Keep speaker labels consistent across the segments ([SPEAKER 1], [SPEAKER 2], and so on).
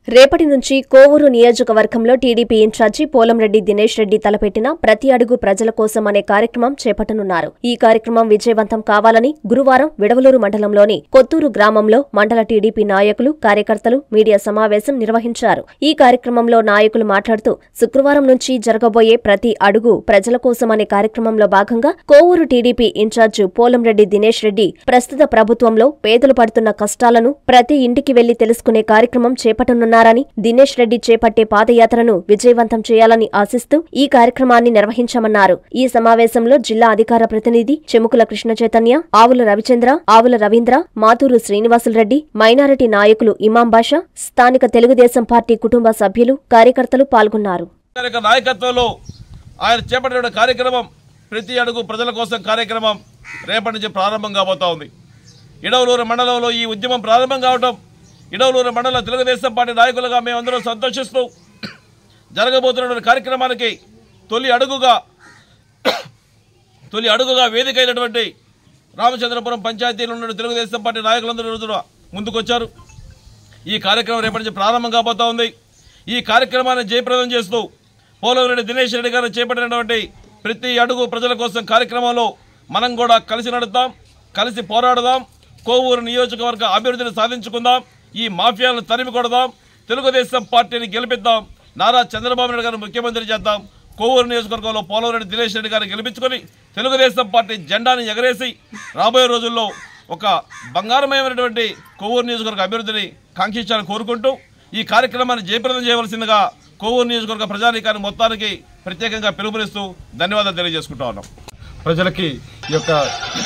[SPEAKER 1] రేపటి నుంచి కోవూరు నియోజకవర్గంలో టీడీపీ ఇన్ఛార్జి పోలంరెడ్డి దినేష్ రెడ్డి తలపెట్టిన ప్రతి అడుగు ప్రజల కోసం అనే కార్యక్రమం చేపట్టనున్నారు ఈ కార్యక్రమం విజయవంతం కావాలని గురువారం విడవలూరు మండలంలోని కొత్తూరు గ్రామంలో మండల టీడీపీ నాయకులు కార్యకర్తలు మీడియా సమావేశం నిర్వహించారు ఈ కార్యక్రమంలో నాయకులు మాట్లాడుతూ శుక్రవారం నుంచి జరగబోయే ప్రతి అడుగు ప్రజల కోసం అనే కార్యక్రమంలో భాగంగా కోవూరు టీడీపీ ఇన్ఛార్జ్ పోలంరెడ్డి దినేష్ రెడ్డి ప్రస్తుత ప్రభుత్వంలో పేదలు పడుతున్న కష్టాలను ప్రతి ఇంటికి వెళ్లి తెలుసుకునే కార్యక్రమం చేపట్టనున్నారని దినేష్ రెడ్డి చేపట్టే పాదయాత్రను విజయవంతం చేయాలని ఆశిస్తూ ఈ కార్యక్రమాన్ని నిర్వహించామన్నారు ఈ సమావేశంలో జిల్లా అధికార ప్రతినిధి చెముకుల కృష్ణ చైతన్య ఆవుల రవిచంద్ర ఆవుల రవీంద్ర మాతూరు శ్రీనివాసులరెడ్డి మైనారిటీ నాయకులు ఇమాం బాషా స్థానిక తెలుగుదేశం పార్టీ కుటుంబ సభ్యులు కార్యకర్తలు పాల్గొన్నారు
[SPEAKER 2] గారి యొక్క నాయకత్వంలో ఆయన చేపట్టిన కార్యక్రమం ప్రతి అడుగు ప్రజల కోసం కార్యక్రమం రేపటి నుంచి ప్రారంభం కాబోతా ఉంది ఇడవలూరు మండలంలో ఈ ఉద్యమం ప్రారంభం కావటం ఇడవలూరు మండల తెలుగుదేశం పార్టీ నాయకులుగా మేమందరం సంతోషిస్తూ జరగబోతున్న కార్యక్రమానికి తొలి అడుగుగా తొలి అడుగుగా వేదిక అయినటువంటి రామచంద్రపురం పంచాయతీలో ఉన్న తెలుగుదేశం పార్టీ నాయకులందరూ ఈ రోజున ముందుకొచ్చారు ఈ కార్యక్రమం రేపటి నుంచి ప్రారంభం కాబోతా ఉంది ఈ కార్యక్రమాన్ని జయప్రదం చేస్తూ పోలవరెడ్డి దినేష్ రెడ్డి గారు చేపట్టినటువంటి ప్రతి అడుగు ప్రజల కోసం కార్యక్రమంలో మనం కూడా కలిసి నడుద్దాం కలిసి పోరాడదాం కోవూరు నియోజకవర్గ అభివృద్ధిని సాధించుకుందాం ఈ మాఫియాలను తరిమి కొడదాం తెలుగుదేశం పార్టీని గెలిపిద్దాం నారా చంద్రబాబు నాయుడు గారిని ముఖ్యమంత్రి చేద్దాం కోవూరు నియోజకవర్గంలో పోలవరెడ్డి దినేష్ రెడ్డి గారిని గెలిపించుకొని తెలుగుదేశం పార్టీ జెండాని ఎగరేసి రాబోయే రోజుల్లో ఒక బంగారమయమైనటువంటి కొవ్వూరు నియోజకవర్గ అభివృద్ధిని కాంక్షించాలని కోరుకుంటూ ఈ కార్యక్రమాన్ని జయప్రదం చేయవలసిందిగా కొవ్వూరు నియోజకవర్గ ప్రజానీకాన్ని మొత్తానికి ప్రత్యేకంగా పిలుపునిస్తూ ధన్యవాదాలు తెలియజేసుకుంటా ఉన్నాం
[SPEAKER 3] ప్రజలకి ఈ యొక్క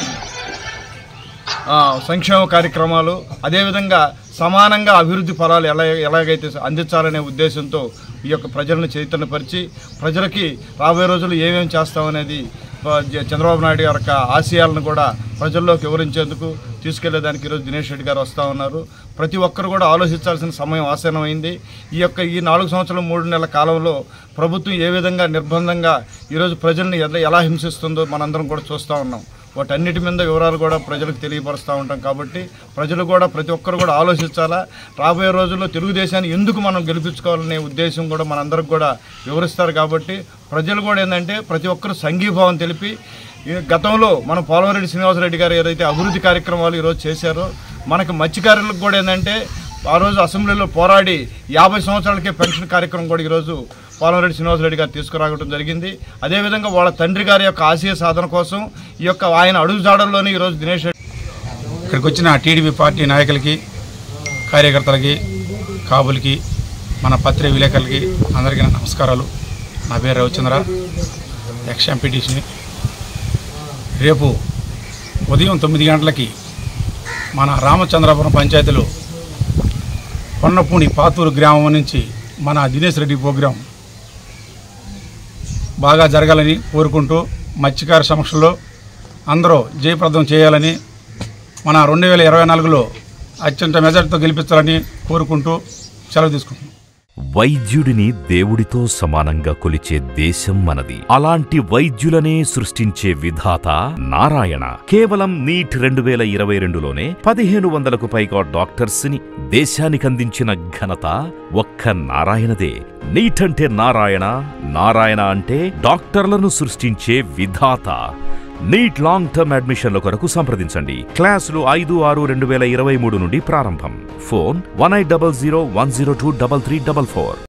[SPEAKER 3] ఆ, సంక్షేమ కార్యక్రమాలు అదేవిధంగా సమానంగా అభివృద్ధి ఫలాలు ఎలా ఎలాగైతే అందించాలనే ఉద్దేశంతో ఈ యొక్క ప్రజలను చైతన్యపరిచి ప్రజలకి రాబోయే రోజులు ఏమేమి చేస్తామనేది ఆ, జ- చంద్రబాబు నాయుడు గారి యొక్క ఆశయాలను కూడా ప్రజల్లోకి వివరించేందుకు తీసుకెళ్లేదానికి ఈరోజు దినేష్ రెడ్డి గారు వస్తూ ఉన్నారు ప్రతి ఒక్కరు కూడా ఆలోచించాల్సిన సమయం ఆసన్నమైంది ఈ యొక్క ఈ నాలుగు సంవత్సరాలు మూడు నెలల కాలంలో ప్రభుత్వం ఏ విధంగా నిర్బంధంగా ఈరోజు ప్రజల్ని ఎలా ఎలా హింసిస్తుందో మనందరం కూడా చూస్తూ ఉన్నాం వాటన్నిటి మీద వివరాలు కూడా ప్రజలకు తెలియపరుస్తూ ఉంటాం కాబట్టి ప్రజలు కూడా ప్రతి ఒక్కరు కూడా ఆలోచించాలా రాబోయే రోజుల్లో తెలుగుదేశాన్ని ఎందుకు మనం గెలిపించుకోవాలనే ఉద్దేశం కూడా మనందరికి కూడా వివరిస్తారు కాబట్టి ప్రజలు కూడా ఏంటంటే ప్రతి ఒక్కరు సంఘీభావం తెలిపి ఈ గతంలో మన పోలవరెడ్డి శ్రీనివాసరెడ్డి గారు ఏదైతే అభివృద్ధి కార్యక్రమాలు ఈరోజు చేశారో మనకి మత్స్యకారులకు కూడా ఏంటంటే ఆ రోజు అసెంబ్లీలో పోరాడి యాభై సంవత్సరాలకే పెన్షన్ కార్యక్రమం కూడా ఈరోజు పోలవరెడ్డి శ్రీనివాసరెడ్డి గారు తీసుకురావడం జరిగింది అదేవిధంగా వాళ్ళ తండ్రి గారి యొక్క ఆశయ సాధన కోసం ఈ యొక్క ఆయన అడుగుజాడల్లోనే ఈరోజు దినేష్ రెడ్డి
[SPEAKER 4] ఇక్కడికి వచ్చిన టీడీపీ పార్టీ నాయకులకి కార్యకర్తలకి కాబులకి మన పత్రిక విలేకరులకి అందరికీ నా నమస్కారాలు నా పేరు రవిచంద్ర ఎక్స్ ఎంపీటీసీని రేపు ఉదయం తొమ్మిది గంటలకి మన రామచంద్రపురం పంచాయతీలో పొన్నపూడి పాతూరు గ్రామం నుంచి మన దినేష్ రెడ్డి ప్రోగ్రాం బాగా జరగాలని కోరుకుంటూ మత్స్యకార సమక్షంలో అందరూ జయప్రదం చేయాలని మన రెండు వేల ఇరవై నాలుగులో అత్యంత మెజార్టీతో గెలిపించాలని కోరుకుంటూ సెలవు తీసుకుంటున్నాం
[SPEAKER 5] వైద్యుడిని దేవుడితో సమానంగా కొలిచే దేశం మనది అలాంటి వైద్యులనే సృష్టించే విధాత నారాయణ కేవలం నీట్ రెండు వేల ఇరవై రెండులోనే పదిహేను వందలకు పైగా డాక్టర్స్ ని దేశానికి అందించిన ఘనత ఒక్క నారాయణదే నీట్ అంటే నారాయణ నారాయణ అంటే డాక్టర్లను సృష్టించే విధాత నీట్ లాంగ్ టర్మ్ అడ్మిషన్ల కొరకు సంప్రదించండి క్లాసులు ఐదు ఆరు రెండు వేల ఇరవై మూడు నుండి ప్రారంభం phone one eight double zero one zero two double three double four